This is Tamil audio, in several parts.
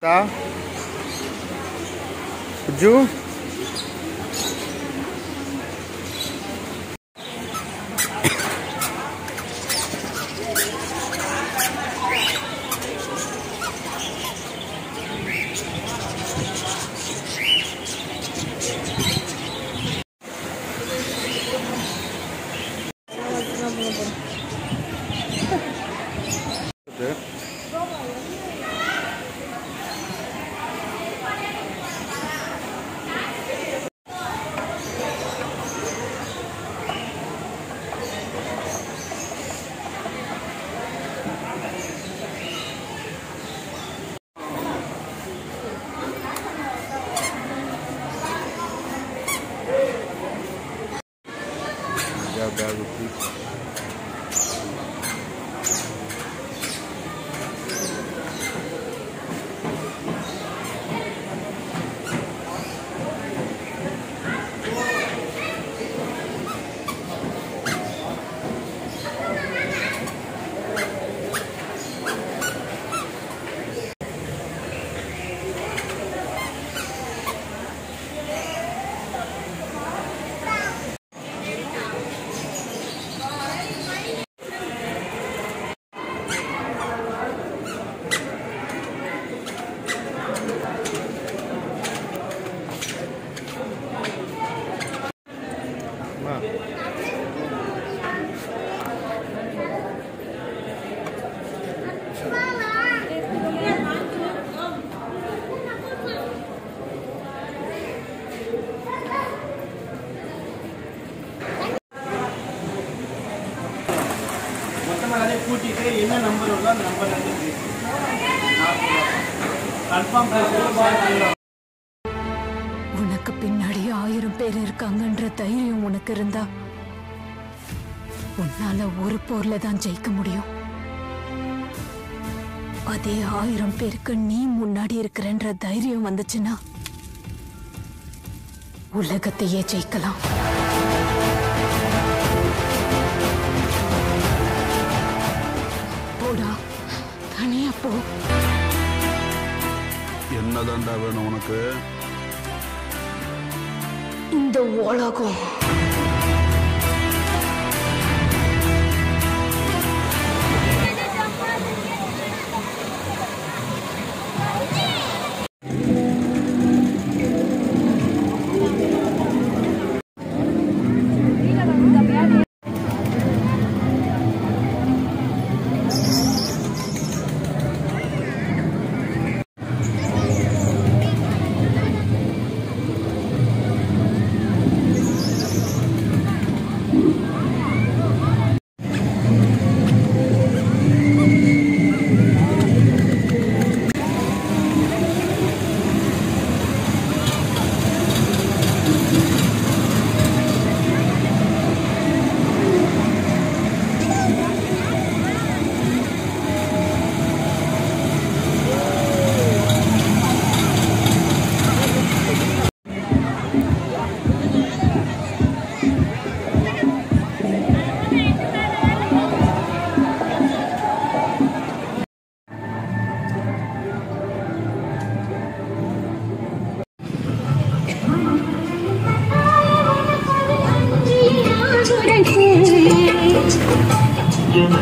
Ta? Ju? இது. Yeah, bag of food. அம்மா. மொத்தமாக அதே கூட்டிட்டு என்ன நம்பர் உள்ளோ அந்த நம்பர்ல இருந்து கன்ஃபார்ம் பேசுறது உனக்கு பின்னாடி ஆயிரம் பேர் இருக்காங்கன்ற தைரியம் உனக்கு இருந்தா உன்னால ஒரு போர்ல தான் ஜெயிக்க முடியும் அதே ஆயிரம் பேருக்கு நீ முன்னாடி இருக்கிறன்ற தைரியம் வந்துச்சுன்னா உலகத்தையே ஜெயிக்கலாம் போடா தனியா போ என்னதான்டா வேணும் உனக்கு இந்த உலகம்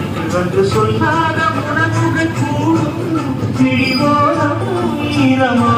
என்று சொல்லாத உணர்வுகள் கூடும் பிடிவோடும் ஈரமா